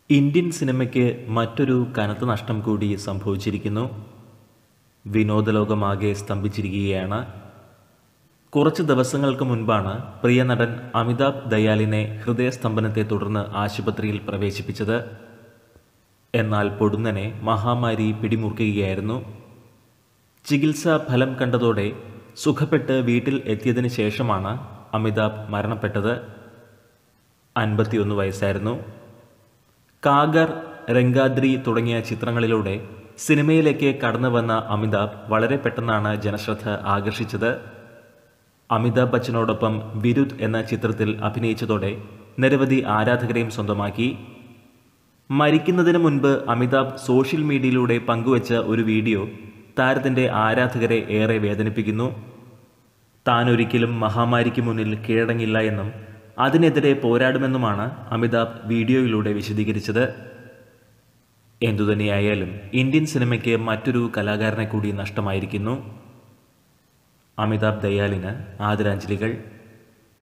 Indian സിനിമയ്ക്ക് മറ്റൊരു കനത്ത നഷ്ടം കൂടി സംഭവിച്ചിരിക്കുന്നു വിനോദലോകമാകെ സ്തംഭിച്ചിരിക്കുകയാണ് കുറച്ച് ദിവസങ്ങൾക്ക് മുൻപാണ് പ്രിയ നടൻ അമിതാഭ് ദയാലിനെ ഹൃദയസ്തംഭനത്തെ തുടർന്ന് ആശുപത്രിയിൽ പ്രവേശിപ്പിച്ചത് എന്നാൽ പൊടുന്നനെ മഹാമാരി പിടിമുറുക്കുകയായിരുന്നു ചികിത്സ ഫലം കണ്ടതോടെ സുഖപ്പെട്ട് വീട്ടിൽ എത്തിയതിന് ശേഷമാണ് അമിതാഭ് മരണപ്പെട്ടത് അൻപത്തിയൊന്ന് വയസ്സായിരുന്നു കാഗർ രംഗാദ്രി തുടങ്ങിയ ചിത്രങ്ങളിലൂടെ സിനിമയിലേക്ക് കടന്നു വന്ന അമിതാഭ് വളരെ പെട്ടെന്നാണ് ജനശ്രദ്ധ ആകർഷിച്ചത് അമിതാഭ് ബച്ചനോടൊപ്പം വിരുദ് എന്ന ചിത്രത്തിൽ അഭിനയിച്ചതോടെ നിരവധി ആരാധകരെയും സ്വന്തമാക്കി മരിക്കുന്നതിന് മുൻപ് അമിതാഭ് സോഷ്യൽ മീഡിയയിലൂടെ പങ്കുവച്ച ഒരു വീഡിയോ താരത്തിൻ്റെ ആരാധകരെ ഏറെ വേദനിപ്പിക്കുന്നു താൻ ഒരിക്കലും മഹാമാരിക്ക് മുന്നിൽ കീഴടങ്ങില്ല എന്നും അതിനെതിരെ പോരാടുമെന്നുമാണ് അമിതാഭ് വീഡിയോയിലൂടെ വിശദീകരിച്ചത് എന്തുതന്നെയായാലും ഇന്ത്യൻ സിനിമയ്ക്ക് മറ്റൊരു കലാകാരനെ കൂടി നഷ്ടമായിരിക്കുന്നു അമിതാഭ് ദയാലിന് ആദരാഞ്ജലികൾ